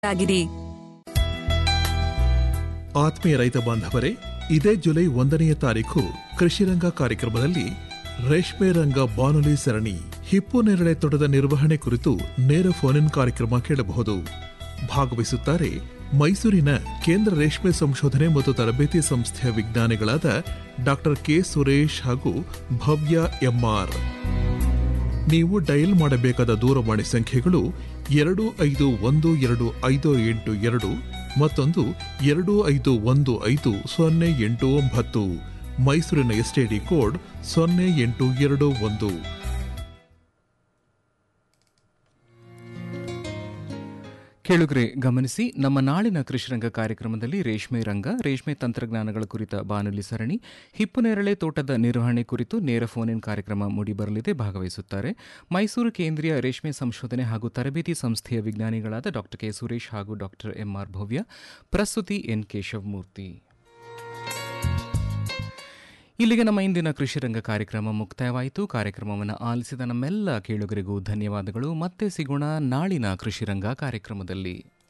ಆಗಿರಿ ಆತ್ಮೀಯ ರೈತ ಬಾಂಧವರೇ ಇದೇ ಜುಲೈ ಒಂದನೆಯ ತಾರೀಕು ಕೃಷಿರಂಗ ಕಾರ್ಯಕ್ರಮದಲ್ಲಿ ರೇಷ್ಮೆ ರಂಗ ಬಾನುಲಿ ಸರಣಿ ಹಿಪ್ಪು ನೇರಳೆ ತೋಟದ ನಿರ್ವಹಣೆ ಕುರಿತು ನೇರ ಫೋನ್ ಇನ್ ಕಾರ್ಯಕ್ರಮ ಕೇಳಬಹುದು ಭಾಗವಹಿಸುತ್ತಾರೆ ಮೈಸೂರಿನ ಕೇಂದ್ರ ರೇಷ್ಮೆ ಸಂಶೋಧನೆ ಮತ್ತು ತರಬೇತಿ ಸಂಸ್ಥೆಯ ವಿಜ್ಞಾನಿಗಳಾದ ಡಾಕ್ಟರ್ ಕೆ ಸುರೇಶ್ ಹಾಗೂ ಭವ್ಯ ಎಂಆರ್ ನೀವು ಡಯಲ್ ಮಾಡಬೇಕಾದ ದೂರವಾಣಿ ಸಂಖ್ಯೆಗಳು ಎರಡು ಐದು ಒಂದು ಎರಡು ಐದು ಎಂಟು ಎರಡು ಮತ್ತೊಂದು ಎರಡು ಐದು ಒಂದು ಐದು ಸೊನ್ನೆ ಎಂಟು ಒಂಬತ್ತು ಮೈಸೂರಿನ ಎಸ್ಟಿಡಿ ಕೋಡ್ ಸೊನ್ನೆ ಎಂಟು ಎರಡು ಒಂದು ಕೇಳುಗರೆ ಗಮನಿಸಿ ನಮ್ಮ ನಾಳಿನ ಕೃಷಿರಂಗ ಕಾರ್ಯಕ್ರಮದಲ್ಲಿ ರೇಷ್ಮೆ ರಂಗ ರೇಷ್ಮೆ ತಂತ್ರಜ್ಞಾನಗಳ ಕುರಿತ ಬಾನುಲಿ ಸರಣಿ ಹಿಪ್ಪುನೇರಳೆ ತೋಟದ ನಿರ್ವಹಣೆ ಕುರಿತು ನೇರ ಫೋನ್ ಇನ್ ಕಾರ್ಯಕ್ರಮ ಮೂಡಿಬರಲಿದೆ ಭಾಗವಹಿಸುತ್ತಾರೆ ಮೈಸೂರು ಕೇಂದ್ರೀಯ ರೇಷ್ಮೆ ಸಂಶೋಧನೆ ಹಾಗೂ ತರಬೇತಿ ಸಂಸ್ಥೆಯ ವಿಜ್ಞಾನಿಗಳಾದ ಡಾಕ್ಟರ್ ಕೆ ಸುರೇಶ್ ಹಾಗೂ ಡಾಕ್ಟರ್ ಎಂಆರ್ ಭವ್ಯ ಪ್ರಸ್ತುತಿ ಎನ್ ಕೇಶವಮೂರ್ತಿ ಇಲ್ಲಿಗೆ ನಮ್ಮ ಇಂದಿನ ಕೃಷಿರಂಗ ಕಾರ್ಯಕ್ರಮ ಮುಕ್ತಾಯವಾಯಿತು ಕಾರ್ಯಕ್ರಮವನ್ನು ಆಲಿಸಿದ ನಮ್ಮೆಲ್ಲ ಕೇಳುಗರಿಗೂ ಧನ್ಯವಾದಗಳು ಮತ್ತೆ ಸಿಗೋಣ ನಾಳಿನ ಕೃಷಿರಂಗ ಕಾರ್ಯಕ್ರಮದಲ್ಲಿ